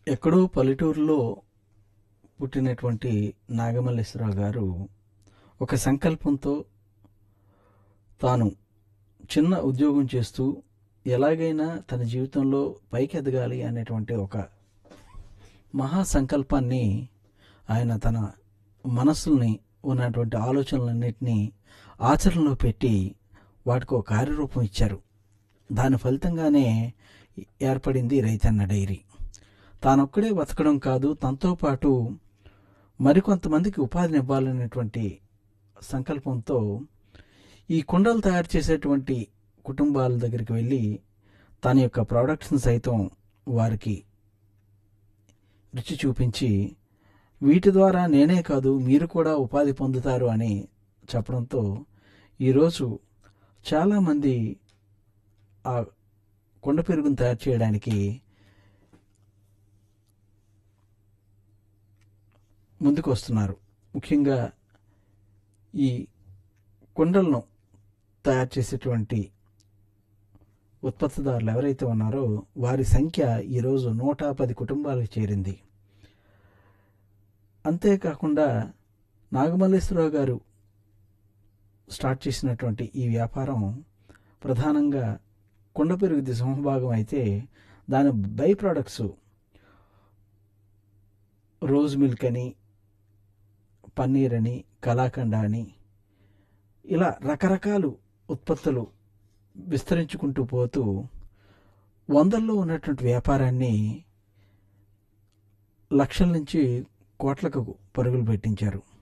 ఎక్కడో పల్లెటూరులో పుట్టినటువంటి నాగమల్లేశ్వరరావు గారు ఒక సంకల్పంతో తాను చిన్న ఉద్యోగం చేస్తూ ఎలాగైనా తన జీవితంలో పైకి ఎదగాలి అనేటువంటి ఒక మహా సంకల్పాన్ని ఆయన తన మనస్సుల్ని ఉన్నటువంటి ఆలోచనలన్నింటినీ ఆచరణలో పెట్టి వాటికి ఒక కార్యరూపం ఇచ్చారు దాని ఫలితంగానే ఏర్పడింది రైతన్న డైరీ తానొక్కడే బతకడం కాదు తనతో పాటు మరికొంతమందికి ఉపాధిని ఇవ్వాలనేటువంటి సంకల్పంతో ఈ కుండలు తయారు చేసేటువంటి కుటుంబాల దగ్గరికి వెళ్ళి తన యొక్క ప్రోడక్ట్స్ని సైతం వారికి రుచి చూపించి వీటి ద్వారా నేనే కాదు మీరు కూడా ఉపాధి పొందుతారు అని చెప్పడంతో ఈరోజు చాలామంది ఆ కొండ పెరుగును తయారు చేయడానికి ముందుకు వస్తున్నారు ముఖ్యంగా ఈ కుండలను తయారు చేసేటువంటి ఉత్పత్తిదారులు ఎవరైతే ఉన్నారో వారి సంఖ్య ఈరోజు నూట పది కుటుంబాలకు చేరింది అంతేకాకుండా నాగమల్లేశ్వరరావు గారు స్టార్ట్ చేసినటువంటి ఈ వ్యాపారం ప్రధానంగా కుండ పెరుగుది సింహభాగం అయితే దాని బై ప్రోడక్ట్స్ రోజ్ మిల్క్ అని పన్నీర్ అని కలాకండ అని ఇలా రకరకాలు ఉత్పత్తులు విస్తరించుకుంటూ పోతూ వందల్లో ఉన్నటువంటి వ్యాపారాన్ని లక్షల నుంచి కోట్లకు పరుగులు పెట్టించారు